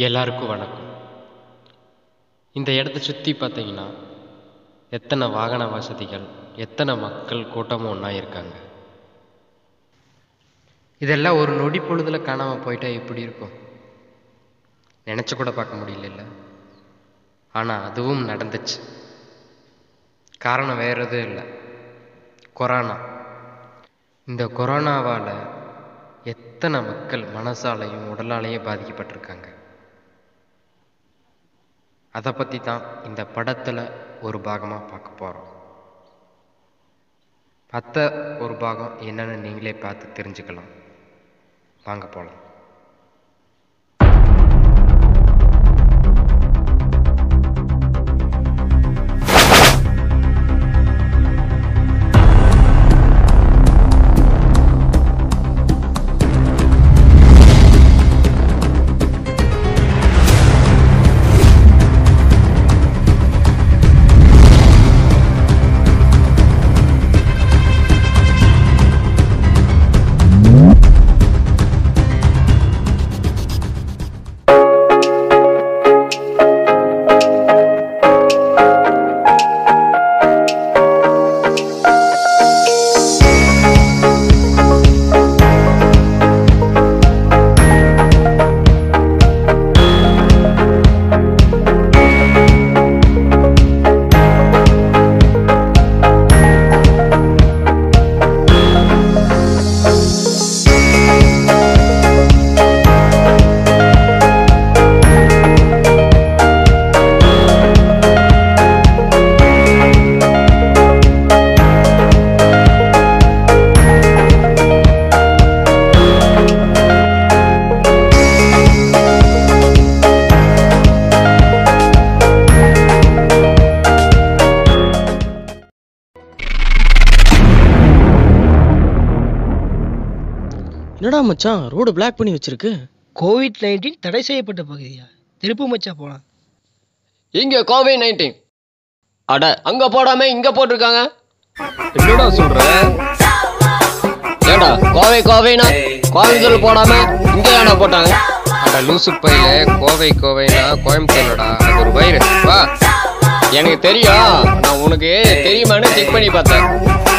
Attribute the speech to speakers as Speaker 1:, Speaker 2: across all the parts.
Speaker 1: எல்லாருக்கும் வணக்கம் இந்த இடத்த சுற்றி பார்த்தீங்கன்னா எத்தனை வாகன வசதிகள் எத்தனை மக்கள் கூட்டமும் ஒன்றா இருக்காங்க இதெல்லாம் ஒரு நொடி பொழுதில் காணாமல் போயிட்டா எப்படி இருக்கும் நினச்சி கூட பார்க்க முடியல ஆனால் அதுவும் நடந்துச்சு காரணம் வேறு எதுவும் இல்லை கொரோனா இந்த கொரோனாவால் எத்தனை மக்கள் மனசாலையும் உடலாலையும் பாதிக்கப்பட்டிருக்காங்க அதை பற்றி தான் இந்த படத்தில் ஒரு பாகமாக பார்க்க போகிறோம் மற்ற ஒரு பாகம் என்னன்னு நீங்களே பார்த்து தெரிஞ்சுக்கலாம் வாங்க போகலாம்
Speaker 2: என்னடா மச்சான் ரோடு பிளாக் பண்ணி வச்சிருக்கு
Speaker 3: கோவிட் நைன்டீன் தடை செய்யப்பட்ட பகுதியா திருப்பு மச்சா போலாம்
Speaker 4: இங்க கோவிட் நைன்டீன் அட அங்க போடாம இங்க போட்டிருக்காங்க
Speaker 1: என்னடா சொல்ற
Speaker 4: ஏண்டா கோவை கோவைனா கோயம்புத்தூர் போடாம இங்க ஏன்டா போட்டாங்க
Speaker 1: அட லூசு பையில கோவை கோவைனா கோயம்புத்தூர்லடா அது ஒரு வைரஸ் வா
Speaker 4: எனக்கு தெரியும் நான் உனக்கு தெரியுமான்னு செக் பண்ணி பார்த்தேன்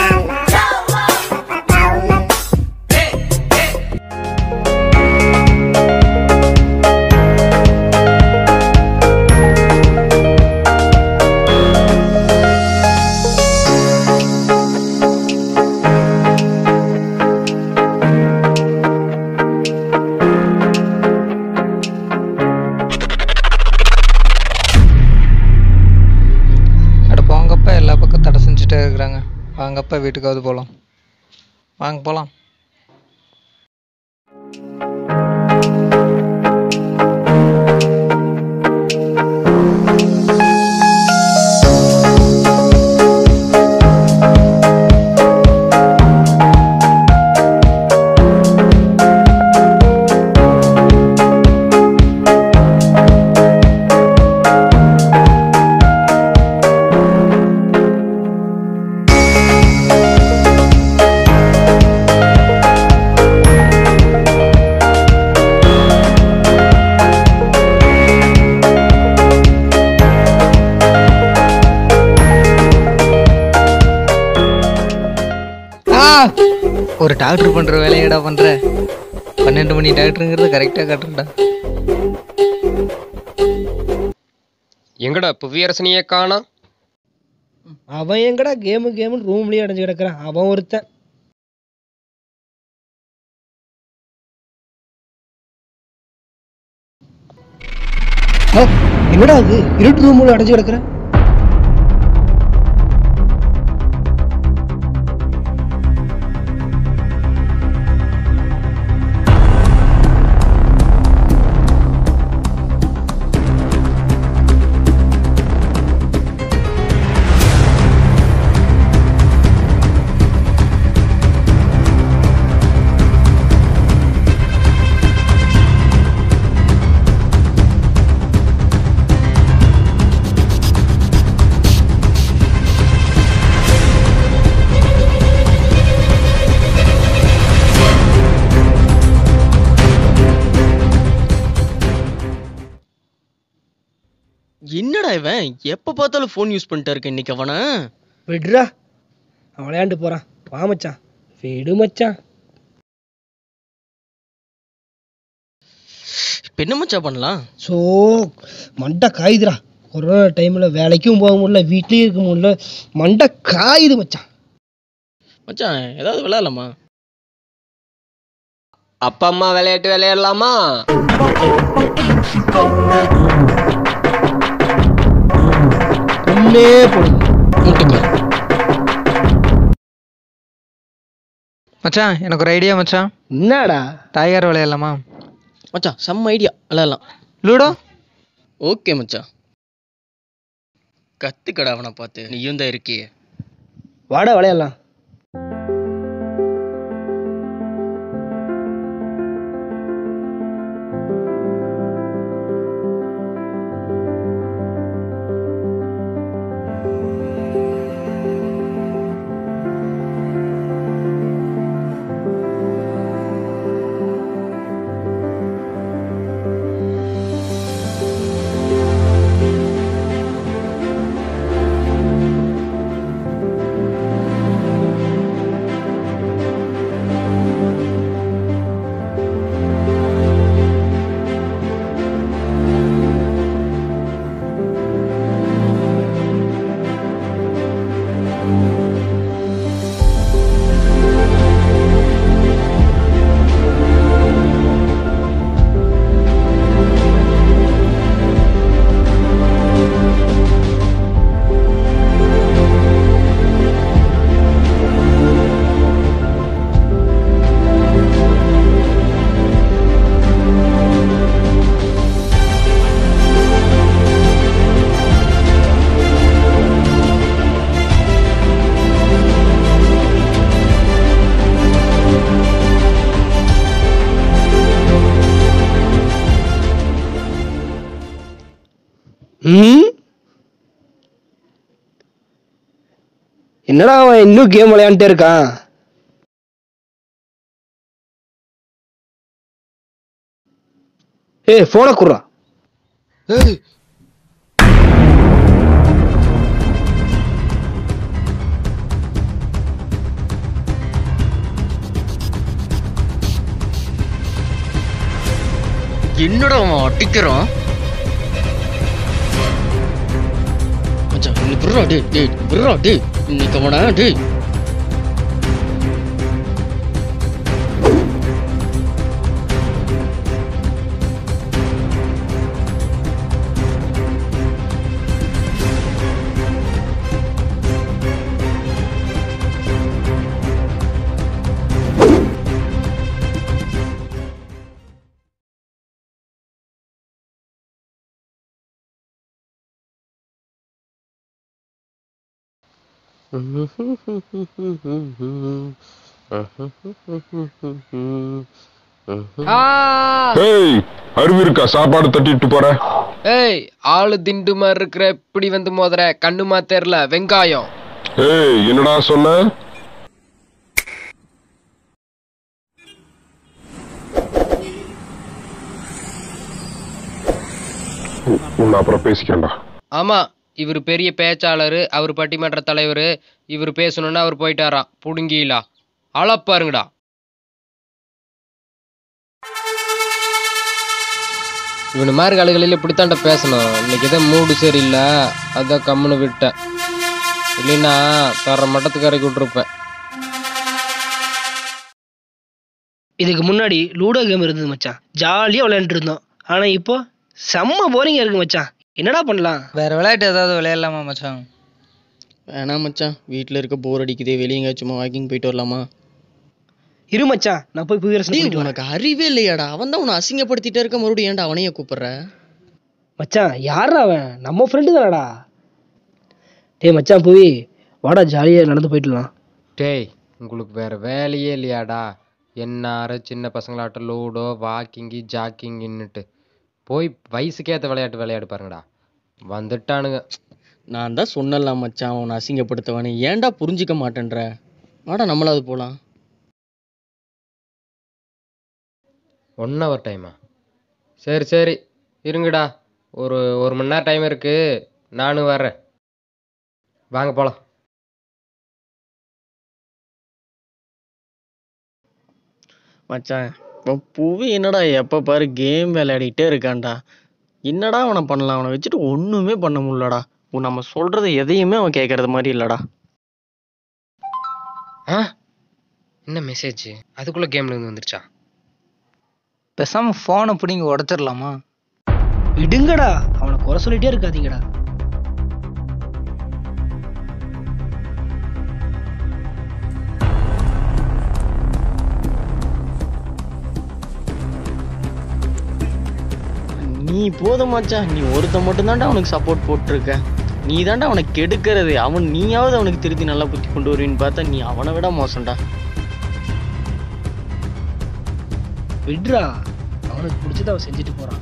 Speaker 5: அட போங்கப்பா எல்லா பக்கம் தடை செஞ்சுட்டே இருக்கிறாங்க வாங்கப்பா வீட்டுக்காவது போகலாம் வாங்க போகலாம் ஆ! ஒரு டாக்டர் பண்ற வேலையடா பண்ற பன்னெண்டு மணி டாக்டருங்கிறது கரெக்டா காட்டுறா
Speaker 1: எங்கடா புவியரசனையே காணோம்
Speaker 3: அவன் எங்கடா கேமு கேமுன்னு ரூம்லயே அடைஞ்சு கிடக்குறான் அவன் ஒருத்தன் ஆ, என்னடா அது இருட்டு ரூம்ல அடைஞ்சு கிடக்குற
Speaker 2: என்னடா இவன் எப்ப பார்த்தாலும் ஃபோன் யூஸ் பண்ணிட்டு இருக்க இன்னைக்கு அவனை
Speaker 3: விடுறா அவன் விளையாண்டு போறான் வா மச்சான் விடு மச்சான்
Speaker 2: இப்ப என்ன மச்சான் பண்ணலாம்
Speaker 3: ஸோ மண்டை காயுதுடா கொரோனா டைமில் வேலைக்கும் போக முடியல வீட்லேயும் இருக்க முடியல மண்டை காயுது மச்சான்
Speaker 2: மச்சான் ஏதாவது விளையாடலாமா
Speaker 4: அப்பா அம்மா விளையாட்டு விளையாடலாமா
Speaker 3: கொன்னே போடுது
Speaker 2: முட்டுக்க
Speaker 5: மச்சான் எனக்கு ஒரு ஐடியா மச்சான்
Speaker 3: என்னடா
Speaker 5: டைகர் விளையாடலாமா
Speaker 2: மச்சான் செம்ம ஐடியா விளையாடலாம்
Speaker 5: லூடோ
Speaker 2: ஓகே மச்சான் கத்துக்கடா அவனை பார்த்து நீயும் தான் இருக்கியே
Speaker 3: வாடா விளையாடலாம் ம் என்னடா அவன் இன்னும் கேம் விளையாண்டுட்டே இருக்கான் ஏய் போனை குடுறா
Speaker 2: என்னடா அவன் அடிக்கிறான் மச்சான் இன்னைக்கு விட்றா டேய் டேய் விட்றா டேய் இன்னைக்கு அவனை டேய்
Speaker 6: ஏய் அறிவு இருக்கா சாப்பாடு தட்டிட்டு போற
Speaker 1: ஏய் ஆளு திண்டு மாதிரி இருக்கிற இப்படி வந்து மோதுற கண்ணுமா தெரியல வெங்காயம்
Speaker 6: ஏய் என்னடா சொன்ன உ- உன்னை அப்புறம் பேசிக்கிறேன்டா
Speaker 1: ஆமா இவர் பெரிய பேச்சாளர் அவர் பட்டிமன்ற தலைவர் இவர் பேசணும்னா அவர் போயிட்டாராம் புடுங்கிலா அளப்பாருங்கடா இவனு மாதிரி காலங்களில் இப்படித்தாண்ட பேசணும் இன்னைக்கு எதோ மூடு சரியில்லை அதான் கம்முன்னு விட்டேன் இல்லைன்னா தர மட்டத்துக்கு இறக்கி விட்டுருப்பேன்
Speaker 3: இதுக்கு முன்னாடி லூடோ கேம் இருந்தது மச்சான் ஜாலியாக விளையாண்டுட்டு இருந்தோம் ஆனால் இப்போ செம்ம போரிங்காக இருக்கு மச்சான் என்னடா பண்ணலாம்
Speaker 5: வேற விளையாட்டு ஏதாவது விளையாடலாமா மச்சான்
Speaker 2: வேணாம் மச்சான் வீட்டில் இருக்க போர் அடிக்குதே வெளியே எங்கேயாச்சும் வாக்கிங் போயிட்டு வரலாமா
Speaker 3: இரு மச்சான் நான் போய் புவியரசன்
Speaker 2: டேய்
Speaker 3: கூட்டிட்டு வரேன்.
Speaker 2: உனக்கு அறிவே இல்லையாடா அவன் தான் உன்னை அசிங்கப்படுத்திட்டே இருக்க மறுபடியும் ஏன்டா அவனையே கூப்பிடுற
Speaker 3: மச்சான் யாரா அவன் நம்ம ஃப்ரெண்டு தானடா டேய் மச்சான் புவி வாடா ஜாலியாக நடந்து போயிட்டுலாம்
Speaker 1: டேய் உங்களுக்கு வேற வேலையே இல்லையாடா என்னார சின்ன பசங்களாட்டம் லூடோ வாக்கிங்கு ஜாக்கிங்குன்னுட்டு போய் வயசுக்கேற்ற விளையாட்டு விளையாடு பாருங்கடா வந்துட்டானுங்க
Speaker 2: நான் தான் சொன்னலாம் மச்சான் அவனை அசிங்கப்படுத்தவனே ஏன்டா புரிஞ்சிக்க மாட்டேன்ற வாடா நம்மளாவது போகலாம்
Speaker 1: ஒன் ஹவர் டைமா சரி சரி இருங்கடா ஒரு ஒரு மணி நேரம் டைம் இருக்கு நானும் வர்றேன் வாங்க போலாம்
Speaker 2: மச்சான் இப்போ புவி என்னடா எப்போ பாரு கேம் விளையாடிட்டே இருக்கான்டா என்னடா அவனை பண்ணலாம் அவனை வச்சுட்டு ஒன்றுமே பண்ண முடியலடா உன் நம்ம சொல்றது எதையுமே அவன் கேட்கறது மாதிரி இல்லடா
Speaker 1: ஆ என்ன மெசேஜ் அதுக்குள்ள கேம்ல இருந்து வந்துருச்சா
Speaker 5: பேசாம ஃபோனை பிடிங்கி உடச்சிடலாமா
Speaker 3: விடுங்கடா அவனை குறை சொல்லிட்டே இருக்காதீங்கடா
Speaker 2: நீ போதும் மச்சான் நீ ஒருத்த மட்டும்தான்டா அவனுக்கு சப்போர்ட் போட்டிருக்க நீ தான்டா அவனை கெடுக்கிறது அவன் நீயாவது அவனுக்கு திருத்தி நல்லா புத்தி கொண்டு வருவின்னு பார்த்தா நீ அவனை விட மோசம்டா
Speaker 3: விடுறா அவனுக்கு பிடிச்சத அவன் செஞ்சுட்டு போறான்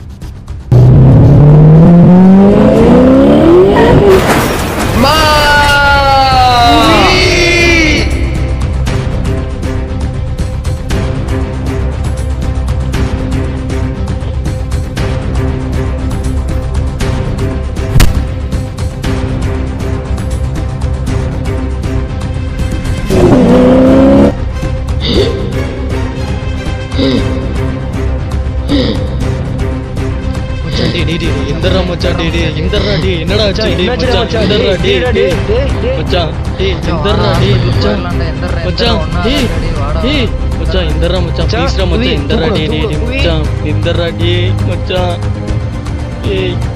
Speaker 2: மச்சான் டேய் டேய் டேய் எந்தடா மச்சான் டேய் டேய் எந்தடா டேய் என்னடா ஆச்சு டேய்
Speaker 3: என்னாச்சுடா
Speaker 2: மச்சான்
Speaker 3: மச்சான்?
Speaker 2: எந்தடா டேய்
Speaker 3: டேய்,
Speaker 2: டேய்
Speaker 3: டேய், டேய்.
Speaker 2: மச்சான் டேய் எந்தடா டேய் மச்சான் மச்சான் டேய் டேய் மச்சான் எந்தடா மச்சான்
Speaker 3: மச்சான்,
Speaker 2: ப்ளீஸ்டா
Speaker 3: புவி,
Speaker 2: மச்சான் எந்தடா டேய் டேய்
Speaker 3: தூக்குடா,
Speaker 2: டேய்
Speaker 3: புவி.
Speaker 2: மச்சான் எந்தடா டேய் மச்சான் ஏய்